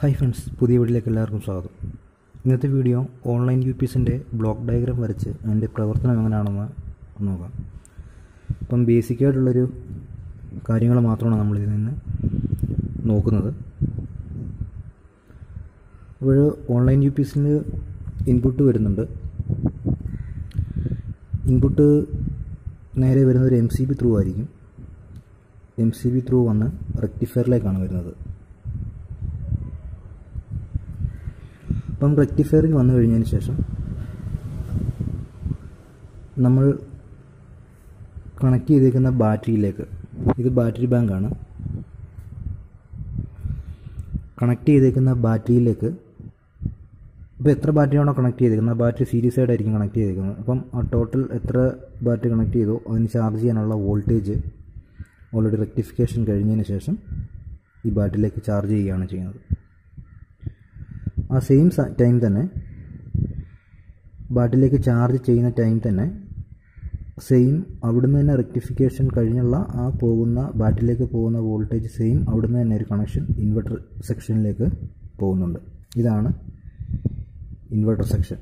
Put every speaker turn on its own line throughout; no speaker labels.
hi friends പുതിയ വീഡിയോയിലേക്ക് എല്ലാവർക്കും സ്വാഗതം ഇന്നത്തെ വീഡിയോ ഓൺലൈൻ യു പി എസിൻ്റെ ബ്ലോക്ക് ഡയഗ്രാം വരച്ച് അതിൻ്റെ പ്രവർത്തനം എങ്ങനെയാണെന്ന് നോക്കാം അപ്പം ബേസിക്കായിട്ടുള്ളൊരു കാര്യങ്ങൾ മാത്രമാണ് നമ്മളിതിൽ നിന്ന് നോക്കുന്നത് അപ്പോൾ ഓൺലൈൻ യു പി എസിന് ഇൻപുട്ട് വരുന്നുണ്ട് ഇൻപുട്ട് നേരെ വരുന്നത് ഒരു എം സി ബി ത്രൂ ആയിരിക്കും എം സി ബി ത്രൂ വന്ന് റെക്ടിഫയറിലേക്കാണ് വരുന്നത് അപ്പം റെക്ടിഫയറിൽ വന്നു കഴിഞ്ഞതിന് ശേഷം നമ്മൾ കണക്ട് ചെയ്തേക്കുന്ന ബാറ്ററിയിലേക്ക് ഇത് ബാറ്ററി ബാങ്കാണ് കണക്ട് ചെയ്തേക്കുന്ന ബാറ്ററിയിലേക്ക് ഇപ്പോൾ എത്ര ബാറ്ററിയാണോ കണക്ട് ചെയ്തേക്കുന്നത് ആ ബാറ്ററി സീരീസ് ആയിട്ടായിരിക്കും കണക്ട് ചെയ്തേക്കുന്നത് അപ്പം ആ ടോട്ടൽ എത്ര ബാറ്ററി കണക്ട് ചെയ്തോ അതിന് ചാർജ് ചെയ്യാനുള്ള വോൾട്ടേജ് ഓൾറെഡി റെക്ടിഫിക്കേഷൻ കഴിഞ്ഞതിന് ശേഷം ഈ ബാറ്ററിയിലേക്ക് ചാർജ് ചെയ്യുകയാണ് ചെയ്യുന്നത് ആ സെയിം ടൈം തന്നെ ബാറ്റിലേക്ക് ചാർജ് ചെയ്യുന്ന ടൈം തന്നെ സെയിം അവിടുന്ന് തന്നെ റെക്ടിഫിക്കേഷൻ കഴിഞ്ഞുള്ള ആ പോകുന്ന ബാറ്റിലേക്ക് പോകുന്ന വോൾട്ടേജ് സെയിം അവിടുന്ന് തന്നെ ഒരു കണക്ഷൻ ഇൻവെർട്ടർ സെക്ഷനിലേക്ക് പോകുന്നുണ്ട് ഇതാണ് ഇൻവെർട്ടർ സെക്ഷൻ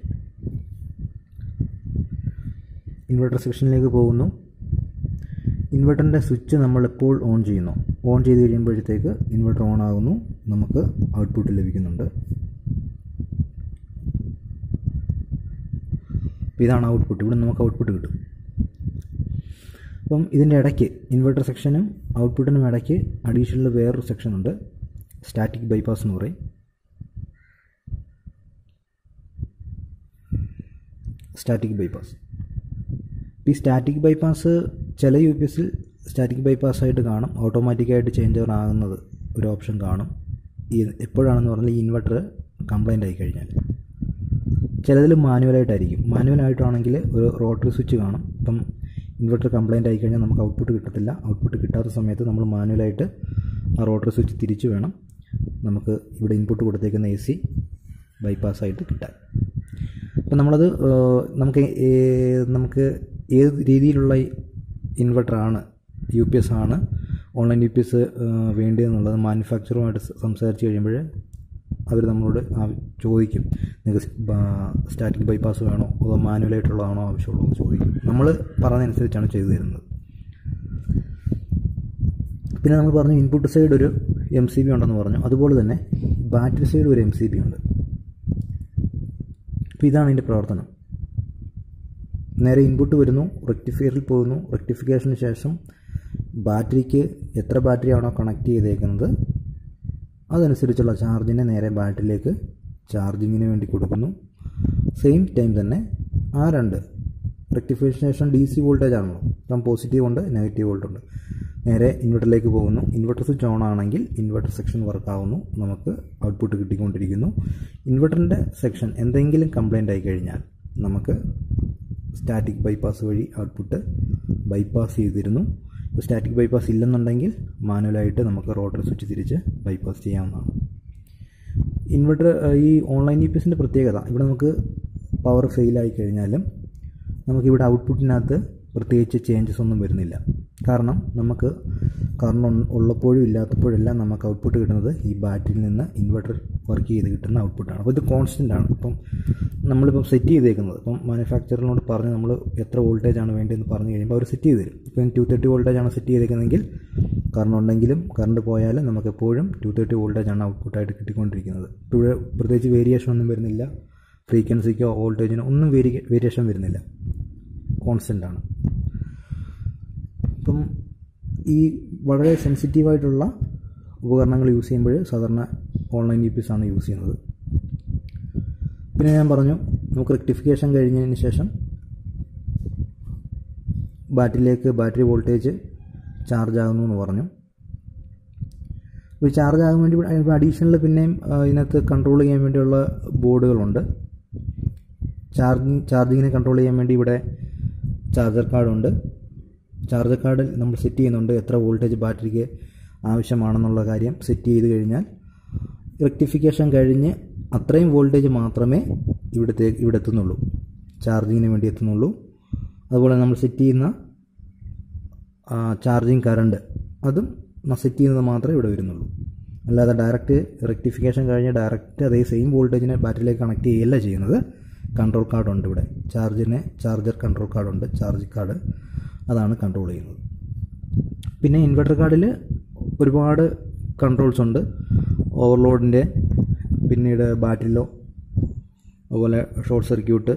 ഇൻവെർട്ടർ സെക്ഷനിലേക്ക് പോകുന്നു ഇൻവെർട്ടറിൻ്റെ സ്വിച്ച് നമ്മൾ എപ്പോൾ ഓൺ ചെയ്യുന്നു ഓൺ ചെയ്ത് കഴിയുമ്പോഴത്തേക്ക് ഇൻവെർട്ടർ ഓൺ ആകുന്നു നമുക്ക് ഔട്ട്പുട്ട് ലഭിക്കുന്നുണ്ട് അപ്പോൾ ഇതാണ് ഔട്ട്പുട്ട് ഇവിടെ നമുക്ക് ഔട്ട്പുട്ട് കിട്ടും അപ്പം ഇതിൻ്റെ ഇടയ്ക്ക് ഇൻവെർട്ടർ സെക്ഷനും ഔട്ട്പുട്ടിനും ഇടയ്ക്ക് അഡീഷണൽ വേറൊരു സെക്ഷൻ ഉണ്ട് സ്റ്റാറ്റിക് ബൈപ്പാസ് എന്ന് പറയും സ്റ്റാറ്റിക് ബൈപ്പാസ് ഈ സ്റ്റാറ്റിക് ബൈപ്പാസ് ചില യു പി എസിൽ സ്റ്റാറ്റിക് ബൈപ്പാസ് ആയിട്ട് കാണും ഓട്ടോമാറ്റിക്കായിട്ട് ചേഞ്ച് ഓവർ ആകുന്നത് ഒരു ഓപ്ഷൻ കാണും ഈ എപ്പോഴാണെന്ന് പറഞ്ഞാൽ ഈ ഇൻവെർട്ടർ കംപ്ലൈൻ്റ് ആയി കഴിഞ്ഞാൽ ചിലതിൽ മാനുവലായിട്ടായിരിക്കും മാനുവലായിട്ടാണെങ്കിൽ ഒരു റോട്ടറി സ്വിച്ച് കാണും ഇപ്പം ഇൻവെർട്ടർ കംപ്ലൈൻ്റ് ആയി കഴിഞ്ഞാൽ നമുക്ക് ഔട്ട്പുട്ട് കിട്ടത്തില്ല ഔട്ട്പുട്ട് കിട്ടാത്ത സമയത്ത് നമ്മൾ മാനുവലായിട്ട് ആ റോട്ടറി സ്വിച്ച് തിരിച്ചു വേണം നമുക്ക് ഇവിടെ ഇൻപുട്ട് കൊടുത്തേക്കുന്ന എ സി ബൈപ്പാസായിട്ട് കിട്ടാൻ അപ്പം നമ്മളത് നമുക്ക് നമുക്ക് ഏത് രീതിയിലുള്ള ഇൻവെർട്ടറാണ് യു പി എസ് ആണ് ഓൺലൈൻ യു പി എസ് വേണ്ടതെന്നുള്ളത് മാനുഫാക്ചറുമായിട്ട് സംസാരിച്ച് കഴിയുമ്പോൾ അവർ നമ്മളോട് ചോദിക്കും നിങ്ങൾക്ക് സ്റ്റാറ്റിക് ബൈപ്പാസ് വേണോ അതോ മാനുവലായിട്ടുള്ളതാണോ ആവശ്യമുള്ളതെന്ന് ചോദിക്കും നമ്മൾ പറഞ്ഞതനുസരിച്ചാണ് ചെയ്തു തരുന്നത് പിന്നെ നമ്മൾ പറഞ്ഞു ഇൻപുട്ട് സൈഡ് ഒരു എം സി ബി ഉണ്ടെന്ന് പറഞ്ഞു അതുപോലെ തന്നെ ബാറ്ററി സൈഡ് ഒരു എം സി ബി ഉണ്ട് അപ്പോൾ ഇതാണ് ഇതിൻ്റെ പ്രവർത്തനം നേരെ ഇൻപുട്ട് വരുന്നു റെക്ടിഫയറിൽ പോകുന്നു റെക്ടിഫിക്കേഷന് ശേഷം ബാറ്ററിക്ക് എത്ര ബാറ്ററിയാണോ കണക്ട് ചെയ്തേക്കുന്നത് അതനുസരിച്ചുള്ള ചാർജിനെ നേരെ ബാറ്ററിയിലേക്ക് ചാർജിങ്ങിന് വേണ്ടി കൊടുക്കുന്നു സെയിം ടൈം തന്നെ ആ രണ്ട് റെക്ടിഫിക്കേഷൻ ശേഷം ഡി സി വോൾട്ടേജ് ആണല്ലോ ഇപ്പം പോസിറ്റീവ് ഉണ്ട് നെഗറ്റീവ് വോൾട്ട് ഉണ്ട് നേരെ ഇൻവെർട്ടറിലേക്ക് പോകുന്നു ഇൻവെർട്ടർ സ്വിച്ച് ഓൺ ആണെങ്കിൽ ഇൻവെർട്ടർ സെക്ഷൻ വർക്ക് ആവുന്നു നമുക്ക് ഔട്ട്പുട്ട് കിട്ടിക്കൊണ്ടിരിക്കുന്നു ഇൻവെർട്ടറിൻ്റെ സെക്ഷൻ എന്തെങ്കിലും കംപ്ലൈൻ്റ് ആയി കഴിഞ്ഞാൽ നമുക്ക് സ്റ്റാറ്റിക് ബൈപ്പാസ് വഴി ഔട്ട്പുട്ട് ബൈപ്പാസ് ചെയ്തിരുന്നു സ്റ്റാറ്റിക് ബൈപ്പാസ് ഇല്ലെന്നുണ്ടെങ്കിൽ മാനുവലായിട്ട് നമുക്ക് റോട്ടർ സ്വിച്ച് തിരിച്ച് ബൈപ്പാസ് ചെയ്യാവുന്നതാണ് ഇൻവെർട്ടർ ഈ ഓൺലൈൻ ഇ പി എസിൻ്റെ പ്രത്യേകത ഇവിടെ നമുക്ക് പവർ ഫെയിലായി കഴിഞ്ഞാലും നമുക്കിവിടെ ഔട്ട്പുട്ടിനകത്ത് പ്രത്യേകിച്ച് ചേഞ്ചസ് ഒന്നും വരുന്നില്ല കാരണം നമുക്ക് കാരണം ഉള്ളപ്പോഴും ഇല്ലാത്തപ്പോഴെല്ലാം നമുക്ക് ഔട്ട്പുട്ട് കിട്ടുന്നത് ഈ ബാറ്ററിയിൽ നിന്ന് ഇൻവെർട്ടർ വർക്ക് ചെയ്ത് കിട്ടുന്ന ഔട്ട്പുട്ടാണ് അപ്പോൾ ഇത് കോൺസ്റ്റൻ്റ് ആണ് ഇപ്പം നമ്മളിപ്പം സെറ്റ് ചെയ്തേക്കുന്നത് ഇപ്പം മാനുഫാക്ചറിനോട് പറഞ്ഞ് നമ്മൾ എത്ര വോൾട്ടേജ് ആണ് വേണ്ടതെന്ന് പറഞ്ഞു കഴിയുമ്പോൾ അവർ സെറ്റ് ചെയ്ത് തരും ഇപ്പം ടു തേർട്ടി വോൾട്ടേജ് ആണ് സെറ്റ് ചെയ്തേക്കുന്നതെങ്കിൽ കറണ്ട് ഉണ്ടെങ്കിലും കറണ്ട് പോയാലും നമുക്ക് എപ്പോഴും ടു തേർട്ടി വോൾട്ടേജ് ആണ് ഔട്ട്പുട്ടായിട്ട് കിട്ടിക്കൊണ്ടിരിക്കുന്നത് ഇപ്പോൾ പ്രത്യേകിച്ച് വേരിയേഷൻ ഒന്നും വരുന്നില്ല ഫ്രീക്വൻസിക്കോ വോൾട്ടേജിനോ ഒന്നും വേരി വേരിയേഷൻ വരുന്നില്ല കോൺസ്റ്റൻ്റ് ആണ് അപ്പം ഈ വളരെ സെൻസിറ്റീവായിട്ടുള്ള ഉപകരണങ്ങൾ യൂസ് ചെയ്യുമ്പോൾ സാധാരണ ഓൺലൈൻ യു പി എസ് ആണ് യൂസ് ചെയ്യുന്നത് പിന്നെ ഞാൻ പറഞ്ഞു നമുക്ക് റെക്ടിഫിക്കേഷൻ കഴിഞ്ഞതിന് ശേഷം ബാറ്ററിയിലേക്ക് ബാറ്ററി വോൾട്ടേജ് ചാർജ് ആകുന്നു എന്ന് പറഞ്ഞു ഇപ്പോൾ ചാർജ് ആകാൻ വേണ്ടി അഡീഷണൽ പിന്നെയും ഇതിനകത്ത് കൺട്രോൾ ചെയ്യാൻ വേണ്ടിയുള്ള ബോർഡുകളുണ്ട് ചാർജിങ് ചാർജിങ്ങിനെ കൺട്രോൾ ചെയ്യാൻ വേണ്ടി ഇവിടെ ചാർജർ കാർഡുണ്ട് ചാർജർ കാർഡിൽ നമ്മൾ സെറ്റ് ചെയ്യുന്നുണ്ട് എത്ര വോൾട്ടേജ് ബാറ്ററിക്ക് ആവശ്യമാണെന്നുള്ള കാര്യം സെറ്റ് ചെയ്ത് കഴിഞ്ഞാൽ റെക്ടിഫിക്കേഷൻ കഴിഞ്ഞ് അത്രയും വോൾട്ടേജ് മാത്രമേ ഇവിടുത്തെ ഇവിടെ എത്തുന്നുള്ളൂ ചാർജിങ്ങിന് വേണ്ടി എത്തുന്നുള്ളൂ അതുപോലെ നമ്മൾ സെറ്റ് ചെയ്യുന്ന ചാർജിങ് കറണ്ട് അതും സെറ്റ് ചെയ്യുന്നത് മാത്രമേ ഇവിടെ വരുന്നുള്ളൂ അല്ലാതെ ഡയറക്റ്റ് റെക്ടിഫിക്കേഷൻ കഴിഞ്ഞ് ഡയറക്റ്റ് അതേ സെയിം വോൾട്ടേജിനെ ബാറ്ററിയിലേക്ക് കണക്ട് ചെയ്യുകയല്ല ചെയ്യുന്നത് കൺട്രോൾ കാർഡ് ഉണ്ട് ഇവിടെ ചാർജിന് ചാർജർ കൺട്രോൾ കാർഡ് ഉണ്ട് ചാർജ് കാർഡ് അതാണ് കൺട്രോൾ ചെയ്യുന്നത് പിന്നെ ഇൻവെർട്ടർ കാർഡിൽ ഒരുപാട് കൺട്രോൾസ് ഉണ്ട് ഓവർലോഡിൻ്റെ പിന്നീട് ബാറ്ററിലോ അതുപോലെ ഷോർട്ട് സർക്യൂട്ട്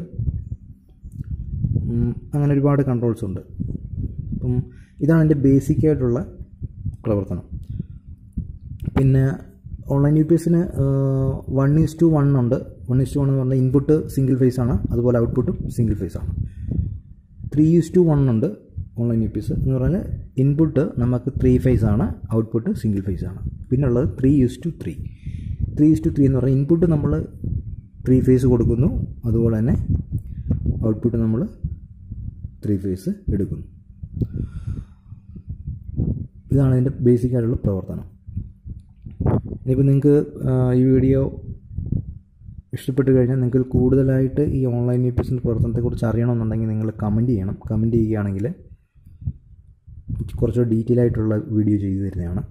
അങ്ങനെ ഒരുപാട് കൺട്രോൾസ് ഉണ്ട് അപ്പം ഇതാണ് എൻ്റെ ബേസിക് ആയിട്ടുള്ള പ്രവർത്തനം പിന്നെ ഓൺലൈൻ യു പി എസിന് വൺ ഈസ് ടു വൺ ഉണ്ട് വൺ ഈസ് ടു വൺ എന്ന് പറഞ്ഞാൽ ഇൻപുട്ട് സിംഗിൾ ഫേസ് ആണ് അതുപോലെ ഔട്ട്പുട്ടും സിംഗിൾ ഫേസ് ആണ് ത്രീ ഈസ് ടു വൺ ഉണ്ട് ഓൺലൈൻ യു പി എസ് എന്ന് പറഞ്ഞാൽ ഇൻപുട്ട് നമുക്ക് ത്രീ ഫേസ് ആണ് ഔട്ട്പുട്ട് സിംഗിൾ ഫേസ് ആണ് പിന്നെ ഉള്ളത് three is two three three is two three എന്ന് പറഞ്ഞാൽ ഇൻപുട്ട് നമ്മൾ ത്രീ ഫേസ് കൊടുക്കുന്നു അതുപോലെ തന്നെ ഔട്ട്പുട്ട് നമ്മൾ ത്രീ ഫേസ് എടുക്കുന്നു ഇതാണ് ഇതിൻ്റെ ബേസിക് ആയിട്ടുള്ള പ്രവർത്തനം ഇനിയിപ്പോൾ നിങ്ങൾക്ക് ഈ വീഡിയോ ഇഷ്ടപ്പെട്ട് കഴിഞ്ഞാൽ നിങ്ങൾക്ക് കൂടുതലായിട്ട് ഈ ഓൺലൈൻ യു പി എസിൻ്റെ പ്രവർത്തനത്തെക്കുറിച്ച് അറിയണമെന്നുണ്ടെങ്കിൽ നിങ്ങൾ കമൻറ്റ് ചെയ്യണം കമൻറ്റ് ചെയ്യുകയാണെങ്കിൽ കുറച്ചുകൂടി ഡീറ്റെയിൽ ആയിട്ടുള്ള വീഡിയോ ചെയ്തു തരുന്നതാണ്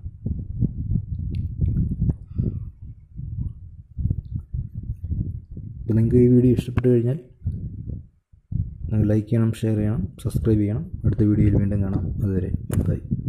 അപ്പോൾ നിങ്ങൾക്ക് ഈ വീഡിയോ ഇഷ്ടപ്പെട്ട് കഴിഞ്ഞാൽ നിങ്ങൾ ലൈക്ക് ചെയ്യണം ഷെയർ ചെയ്യണം സബ്സ്ക്രൈബ് ചെയ്യണം അടുത്ത വീഡിയോയിൽ വീണ്ടും കാണാം അതുവരെ ബൈ